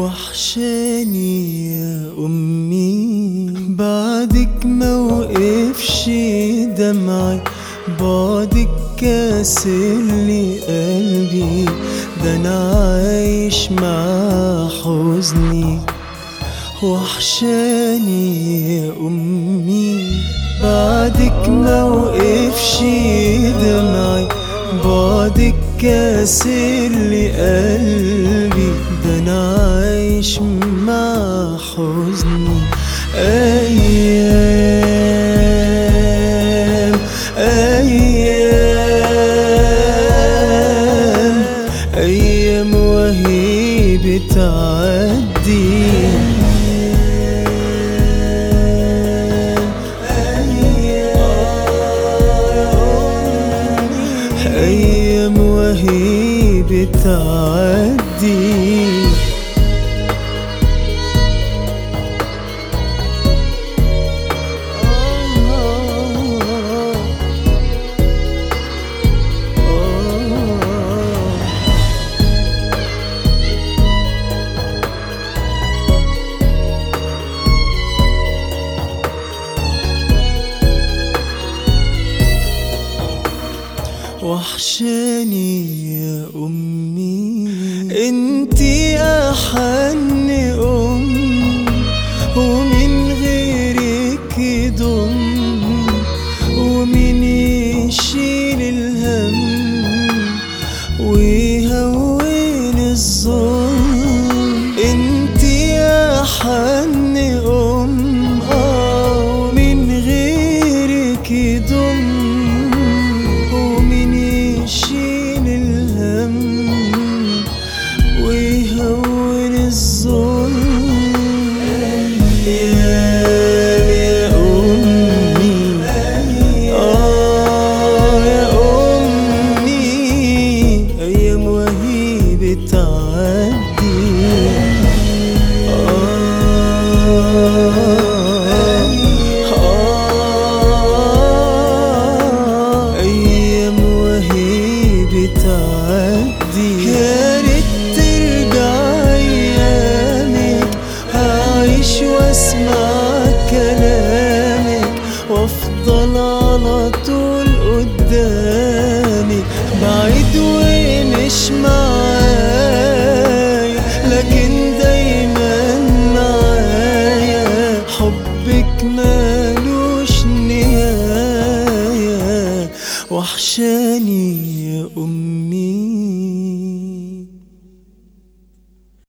وحشاني يا أمي بعدك ما وقفش دمعي بعدك كاسر لي قلبي ده أنا عايش مع حزني وحشاني يا أمي بعدك ما وقفش دمعي بعدك كاسر لي قلبي ده أنا عايش مع حزني أيام أيام أيام وهي بتعدي أيام وهي بتعدي وحشاني يا أمي انتي أحن أم ومن غيرك يضم ومن يشيل الهم ويهون الظلم انتي أحن أم آه ومن غيرك يضم ومن يشيل الهم ويهون الظلم يا يا أمي آه يا أمي أيام وهي بتعدي آه أيام وهي بتعدي يا ريت ترجع أيامك أعيش وأسمع كلامك وأفضل على طول قدامك بعيد ومش معايا لكن دايما معايا حبك مالوش نهاية وحشاني